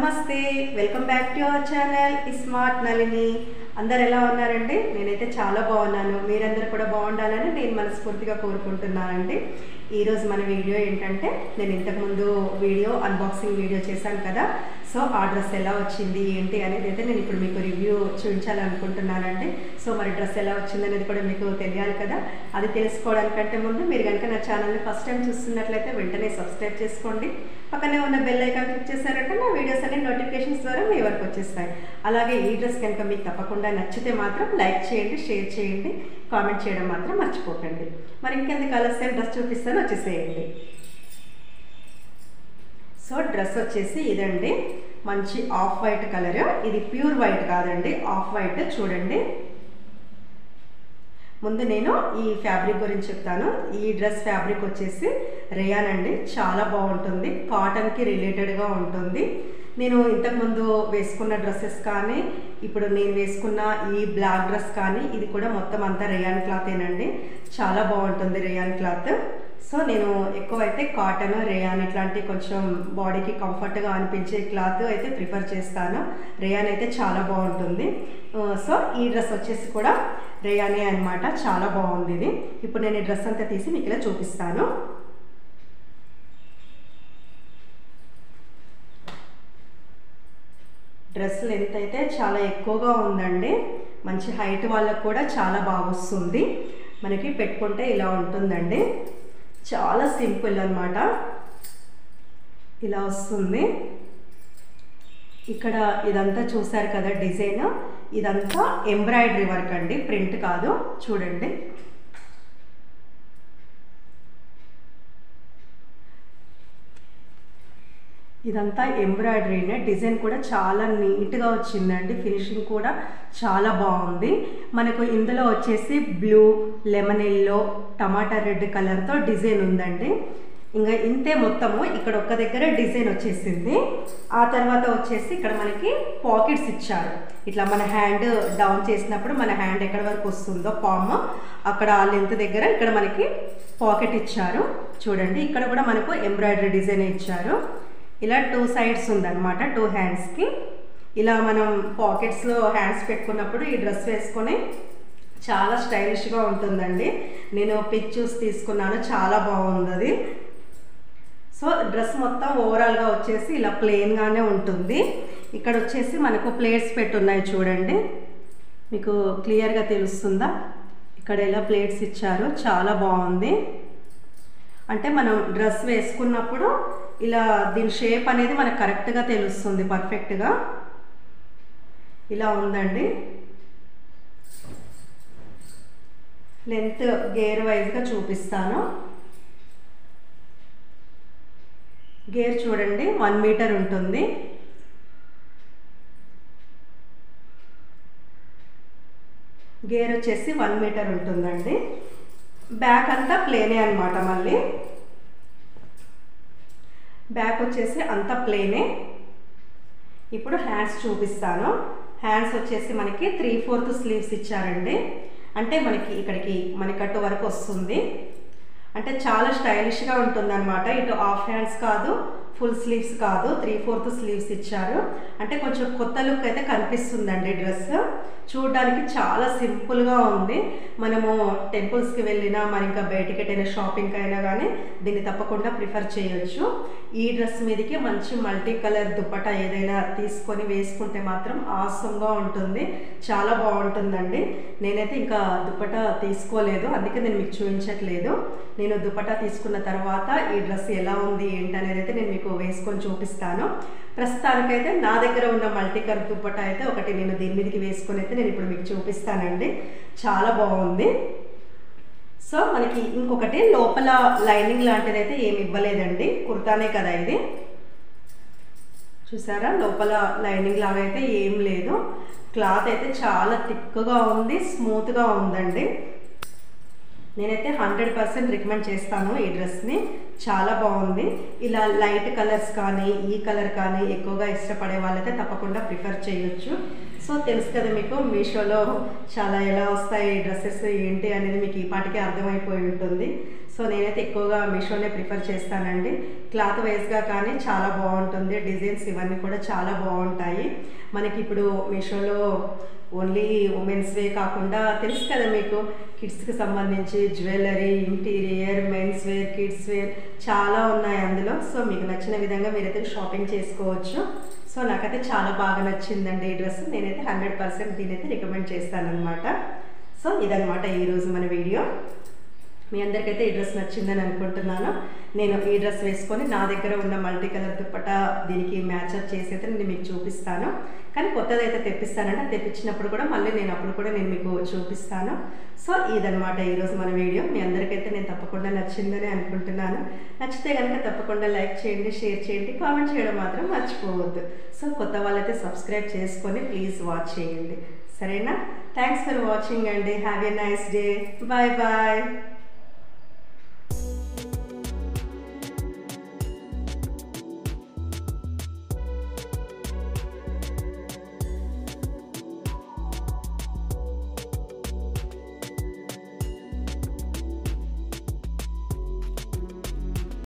నమస్తే welcome back to our channel smart Nalini అందరు ఎలా ఉన్నారండి నేనైతే చాలా బాగున్నాను మీరందరూ కూడా బాగుండాలని నేను మనస్ఫూర్తిగా కోరుకుంటున్నానండి ఈరోజు మన వీడియో ఏంటంటే నేను ఇంతకుముందు వీడియో అన్బాక్సింగ్ వీడియో చేశాను కదా సో ఆ డ్రెస్ ఎలా వచ్చింది ఏంటి అనేది అయితే నేను ఇప్పుడు మీకు రివ్యూ చూపించాలనుకుంటున్నానండి సో మరి డ్రెస్ ఎలా వచ్చింది అనేది కూడా మీకు తెలియాలి కదా అది తెలుసుకోవడానికంటే ముందు మీరు కనుక నా ఛానల్ని ఫస్ట్ టైం చూస్తున్నట్లయితే వెంటనే సబ్స్క్రైబ్ చేసుకోండి పక్కనే ఉన్న బెల్ ఐకాన్ క్లిక్ చేశారంటే నా వీడియోస్ అన్ని నోటిఫికేషన్స్ ద్వారా మీ వరకు వచ్చేస్తాయి అలాగే ఈ డ్రెస్ కనుక మీకు తప్పకుండా నచ్చితే మాత్రం లైక్ చేయండి షేర్ చేయండి కామెంట్ చేయడం మాత్రం మర్చిపోకండి మరి ఇంకెందుకు ఆలస్యం డ్రెస్ చూపిస్తాను వచ్చేసేయండి సో డ్రెస్ వచ్చేసి ఇదండి మంచి ఆఫ్ వైట్ కలర్ ఇది ప్యూర్ వైట్ కాదండి ఆఫ్ వైట్ చూడండి ముందు నేను ఈ ఫ్యాబ్రిక్ గురించి చెప్తాను ఈ డ్రెస్ ఫ్యాబ్రిక్ వచ్చేసి రేయాన్ అండి చాలా బాగుంటుంది కాటన్కి రిలేటెడ్గా ఉంటుంది నేను ఇంతకుముందు వేసుకున్న డ్రెస్సెస్ కానీ ఇప్పుడు నేను వేసుకున్న ఈ బ్లాక్ డ్రెస్ కానీ ఇది కూడా మొత్తం అంతా రేయాన్ క్లాతేనండి చాలా బాగుంటుంది రేయాన్ క్లాత్ సో నేను ఎక్కువైతే కాటన్ రేయాన్ ఇట్లాంటి కొంచెం బాడీకి కంఫర్ట్గా అనిపించే క్లాత్ అయితే ప్రిఫర్ చేస్తాను రేయాన్ అయితే చాలా బాగుంటుంది సో ఈ డ్రెస్ వచ్చేసి కూడా రేయానే అనమాట చాలా బాగుంది ఇది ఇప్పుడు నేను ఈ డ్రెస్ అంతా తీసి మీకు ఇలా చూపిస్తాను డ్రెస్ లెంత్ అయితే చాలా ఎక్కువగా ఉందండి మంచి హైట్ వాళ్ళకు కూడా చాలా బాగా వస్తుంది మనకి పెట్టుకుంటే ఇలా ఉంటుందండి చాలా సింపుల్ అనమాట ఇలా వస్తుంది ఇక్కడ ఇదంతా చూసారు కదా డిజైన్ ఇదంతా ఎంబ్రాయిడరీ వర్క్ అండి ప్రింట్ కాదు చూడండి ఇదంతా ఎంబ్రాయిడరీనే డిజైన్ కూడా చాలా నీట్గా వచ్చిందండి ఫినిషింగ్ కూడా చాలా బాగుంది మనకు ఇందులో వచ్చేసి blue lemon yellow tomato red కలర్తో డిజైన్ ఉందండి ఇంకా ఇంతే మొత్తము ఇక్కడ ఒక్క దగ్గర డిజైన్ వచ్చేసింది ఆ తర్వాత వచ్చేసి ఇక్కడ మనకి పాకెట్స్ ఇచ్చారు ఇట్లా మన హ్యాండ్ డౌన్ చేసినప్పుడు మన హ్యాండ్ ఎక్కడ వరకు వస్తుందో పామ్ అక్కడ ఆ లెంత్ దగ్గర ఇక్కడ మనకి పాకెట్ ఇచ్చారు చూడండి ఇక్కడ కూడా మనకు ఎంబ్రాయిడరీ డిజైన్ ఇచ్చారు ఇలా టూ సైడ్స్ ఉందన్నమాట టూ హ్యాండ్స్కి ఇలా మనం పాకెట్స్లో హ్యాండ్స్ పెట్టుకున్నప్పుడు ఈ డ్రెస్ వేసుకొని చాలా స్టైలిష్గా ఉంటుందండి నేను పిక్ చూసి తీసుకున్నాను చాలా బాగుంది అది సో డ్రెస్ మొత్తం ఓవరాల్గా వచ్చేసి ఇలా ప్లెయిన్గానే ఉంటుంది ఇక్కడ వచ్చేసి మనకు ప్లేట్స్ పెట్టున్నాయి చూడండి మీకు క్లియర్గా తెలుస్తుందా ఇక్కడ ఇలా ప్లేట్స్ ఇచ్చారు చాలా బాగుంది అంటే మనం డ్రెస్ వేసుకున్నప్పుడు ఇలా దీని షేప్ అనేది మనకు కరెక్ట్గా తెలుస్తుంది పర్ఫెక్ట్గా ఇలా ఉందండి లెంత్ గేర్ వైజ్గా చూపిస్తాను గేర్ చూడండి వన్ మీటర్ ఉంటుంది గేర్ వచ్చేసి వన్ మీటర్ ఉంటుందండి బ్యాక్ అంతా ప్లేనే అనమాట మళ్ళీ బ్యాక్ వచ్చేసి అంతా ప్లేనే ఇప్పుడు హ్యాండ్స్ చూపిస్తాను హ్యాండ్స్ వచ్చేసి మనకి త్రీ ఫోర్త్ స్లీవ్స్ ఇచ్చారండి అంటే మనకి ఇక్కడికి మనకట్టు వరకు వస్తుంది అంటే చాలా స్టైలిష్గా ఉంటుంది అనమాట ఇటు హాఫ్ హ్యాండ్స్ కాదు ఫుల్ స్లీవ్స్ కాదు త్రీ ఫోర్త్ స్లీవ్స్ ఇచ్చారు అంటే కొంచెం కొత్త లుక్ అయితే కనిపిస్తుందండి డ్రెస్ చూడడానికి చాలా సింపుల్గా ఉంది మనము టెంపుల్స్కి వెళ్ళినా మరి ఇంకా బయటికి ఎటైనా షాపింగ్కి అయినా కానీ దీన్ని తప్పకుండా ప్రిఫర్ చేయొచ్చు ఈ డ్రెస్ మీదకి మంచి మల్టీ కలర్ దుప్పటా ఏదైనా తీసుకొని వేసుకుంటే మాత్రం ఆసంగా ఉంటుంది చాలా బాగుంటుందండి నేనైతే ఇంకా దుప్పటా తీసుకోలేదు అందుకే నేను మీకు చూపించట్లేదు నేను దుప్పటా తీసుకున్న తర్వాత ఈ డ్రెస్ ఎలా ఉంది ఏంటనేది అయితే నేను మీకు వేసుకొని చూపిస్తాను ప్రస్తుతానికైతే నా దగ్గర ఉన్న మల్టీ కలర్ దుప్పటా అయితే ఒకటి నేను దీని మీదకి వేసుకొని అయితే నేను ఇప్పుడు మీకు చూపిస్తానండి చాలా బాగుంది సో మనకి ఇంకొకటి లోపల లైనింగ్ లాంటిది అయితే ఏమి ఇవ్వలేదండి కుర్తానే కదా ఇది చూసారా లోపల లైనింగ్ లాగా అయితే ఏం లేదు క్లాత్ అయితే చాలా థిక్గా ఉంది స్మూత్గా ఉందండి నేనైతే హండ్రెడ్ పర్సెంట్ రికమెండ్ చేస్తాను ఈ డ్రెస్ని చాలా బాగుంది ఇలా లైట్ కలర్స్ కానీ ఈ కలర్ కానీ ఎక్కువగా ఇష్టపడే వాళ్ళైతే తప్పకుండా ప్రిఫర్ చేయొచ్చు సో తెలుసు కదా మీకు మీషోలో చాలా ఎలా వస్తాయి డ్రెస్సెస్ ఏంటి అనేది మీకు ఈ పాటికే అర్థమైపోయి ఉంటుంది సో సో నేనైతే ఎక్కువగా మీషోనే ప్రిఫర్ చేస్తానండి క్లాత్ వైజ్గా కానీ చాలా బాగుంటుంది డిజైన్స్ ఇవన్నీ కూడా చాలా బాగుంటాయి మనకి ఇప్పుడు మీషోలో ఓన్లీ ఉమెన్స్ వే కాకుండా తెలుసు కదా మీకు కిడ్స్కి సంబంధించి jewellery interior men's wear kids wear చాలా ఉన్నాయి అందులో సో మీకు నచ్చిన విధంగా మీరైతే షాపింగ్ చేసుకోవచ్చు సో నాకైతే చాలా బాగా నచ్చిందండి ఈ డ్రెస్ నేనైతే హండ్రెడ్ పర్సెంట్ దీనైతే రికమెండ్ చేస్తానన్నమాట సో ఇదనమాట ఈరోజు మన వీడియో మీ అందరికైతే ఈ డ్రెస్ నచ్చిందని అనుకుంటున్నాను నేను ఈ డ్రెస్ వేసుకొని నా దగ్గర ఉన్న మల్టీ కలర్ దుప్పట దీనికి మ్యాచప్ చేసి అయితే నేను మీకు చూపిస్తాను కానీ కొత్తది అయితే తెప్పిస్తానంటే తెప్పించినప్పుడు కూడా మళ్ళీ నేను అప్పుడు కూడా నేను మీకు చూపిస్తాను సో ఇదనమాట ఈరోజు మన వీడియో మీ అందరికైతే నేను తప్పకుండా నచ్చిందని అనుకుంటున్నాను నచ్చితే కనుక తప్పకుండా లైక్ చేయండి షేర్ చేయండి కామెంట్ చేయడం మాత్రం మర్చిపోవద్దు సో కొత్త వాళ్ళైతే సబ్స్క్రైబ్ చేసుకొని ప్లీజ్ వాచ్ చేయండి సరేనా థ్యాంక్స్ ఫర్ వాచింగ్ అండి have a nice day bye bye